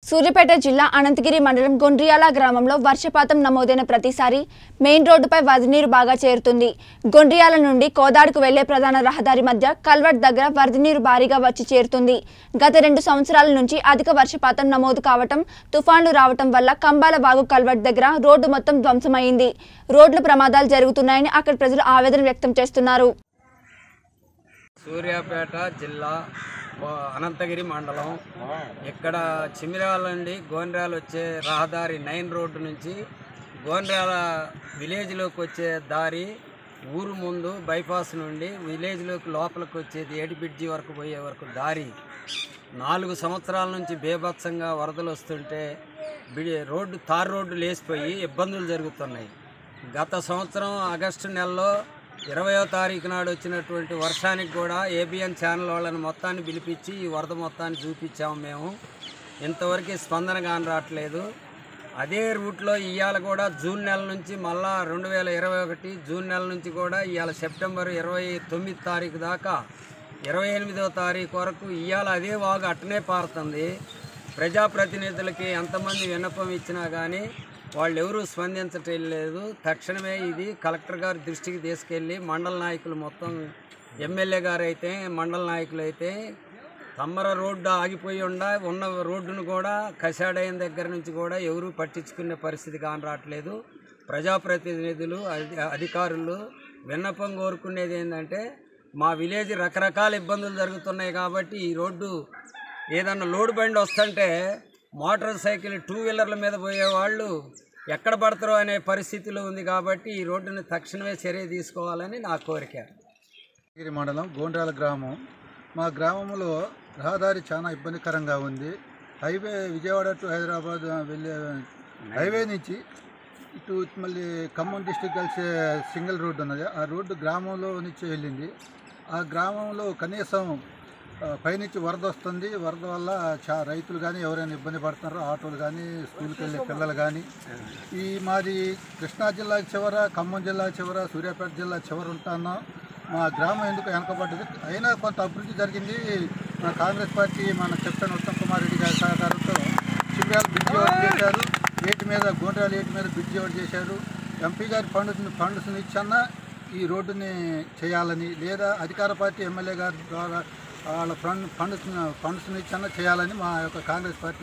సూర్యాపేట జిల్లా అనంతగిరి మండలం గొండ్రియాల గ్రామంలో వర్షపాతం నమోదైన ప్రతిసారి మెయిన్ రోడ్డుపై వరద నీరు బాగా చేరుతుంది గొండ్రియాల నుండి కోదాడుకు వెళ్లే ప్రధాన రహదారి మధ్య కల్వర్ట్ దగ్గర వరద నీరు భారీగా వచ్చి చేరుతుంది గత రెండు సంవత్సరాల నుంచి అధిక వర్షపాతం నమోదు కావటం తుఫాన్లు రావటం వల్ల కంబాల వాగు కల్వర్ట్ దగ్గర రోడ్డు మొత్తం ధ్వంసమైంది రోడ్లు ప్రమాదాలు జరుగుతున్నాయని అక్కడ ప్రజలు ఆవేదన వ్యక్తం చేస్తున్నారు సూర్యాపేట జిల్లా ఓ అనంతగిరి మండలం ఇక్కడ చిమిరాల నుండి గోండ్రాలు వచ్చే రహదారి నైన్ రోడ్డు నుంచి గోండ్రాల విలేజ్లోకి వచ్చే దారి ఊరు ముందు బైపాస్ నుండి విలేజ్లోకి లోపలికి వచ్చేది ఏడి బ్రిడ్జి వరకు పోయే వరకు దారి నాలుగు సంవత్సరాల నుంచి బేభత్సంగా వరదలు వస్తుంటే బిడి రోడ్డు తార్ రోడ్డు లేచిపోయి ఇబ్బందులు జరుగుతున్నాయి గత సంవత్సరం ఆగస్టు నెలలో ఇరవయో తారీఖు నాడు వచ్చినటువంటి వర్షానికి కూడా ఏబిఎన్ ఛానల్ వాళ్ళని మొత్తాన్ని పిలిపించి ఈ వరద మొత్తాన్ని చూపించాము మేము ఇంతవరకు స్పందన కాని రావట్లేదు అదే రూట్లో ఇవాళ కూడా జూన్ నెల నుంచి మళ్ళా రెండు వేల ఇరవై ఒకటి జూన్ నెల నుంచి కూడా ఇవాళ సెప్టెంబర్ ఇరవై తొమ్మిది తారీఖు దాకా ఇరవై ఎనిమిదవ తారీఖు వరకు ఇవాళ అదే వాగు అట్టనే పారుతుంది ప్రజాప్రతినిధులకి ఎంతమంది విన్నపం ఇచ్చినా కానీ వాళ్ళు ఎవరూ స్పందించటం లేదు తక్షణమే ఇది కలెక్టర్ గారి దృష్టికి తీసుకెళ్ళి మండల నాయకులు మొత్తం ఎమ్మెల్యే గారు అయితే మండల నాయకులు అయితే తమ్మర రోడ్డు ఆగిపోయి ఉండ ఉన్న రోడ్డును కూడా కసాడైన దగ్గర నుంచి కూడా ఎవరూ పట్టించుకునే పరిస్థితి కాని రావట్లేదు ప్రజాప్రతినిధులు అధి- అధికారులు విన్నపం కోరుకునేది ఏంటంటే మా విలేజ్ రకరకాల ఇబ్బందులు జరుగుతున్నాయి కాబట్టి ఈ రోడ్డు ఏదన్నా లోడ్ బండి వస్తుంటే మోటార్ సైకిల్ టూ వీలర్ల మీద పోయే వాళ్ళు ఎక్కడ పడతారో అనే పరిస్థితిలో ఉంది కాబట్టి ఈ రోడ్డుని తక్షణమే చర్య తీసుకోవాలని నా కోరిక గిరి మండలం గోండ్రాల గ్రామం మా గ్రామంలో రహదారి చాలా ఇబ్బందికరంగా ఉంది హైవే విజయవాడ టు హైదరాబాద్ వెళ్ళే హైవే నుంచి ఇటు మళ్ళీ ఖమ్మం డిస్టిక్ కలిసే సింగిల్ రోడ్డు ఉన్నది ఆ రోడ్డు గ్రామంలో నుంచి వెళ్ళింది ఆ గ్రామంలో కనీసం ఆ, పైనుంచి వరద వస్తుంది వరద వల్ల చా రైతులు కానీ ఎవరైనా ఇబ్బంది పడుతున్నారో ఆటోలు కానీ స్కూల్కి వెళ్ళే పిల్లలు కానీ ఈ మాది కృష్ణా జిల్లా చివర ఖమ్మం జిల్లా చివర సూర్యాపేట జిల్లా చివర ఉంటాను మా గ్రామం ఎందుకు వెనకబడ్డది అయినా కొంత అభివృద్ధి జరిగింది మన కాంగ్రెస్ పార్టీ మన కెప్టెన్ ఉత్తమ్ కుమార్ రెడ్డి గారి సహకారంతో చిమ్రాల బ్రిడ్జి ఒకటి చేశారు ఏటి మీద గోండ్రాల ఏటి మీద బ్రిడ్జి ఒకటి చేశారు ఎంపీ గారి ఫండ్స్ ఫండ్స్ ఇచ్చన్నా ఈ రోడ్డుని చేయాలని లేదా అధికార పార్టీ ఎమ్మెల్యే గారి ద్వారా వాళ్ళ ఫండ్ ఫండ్స్ ఫండ్స్ ఇచ్చన్నా చేయాలని మా యొక్క కాంగ్రెస్ పార్టీ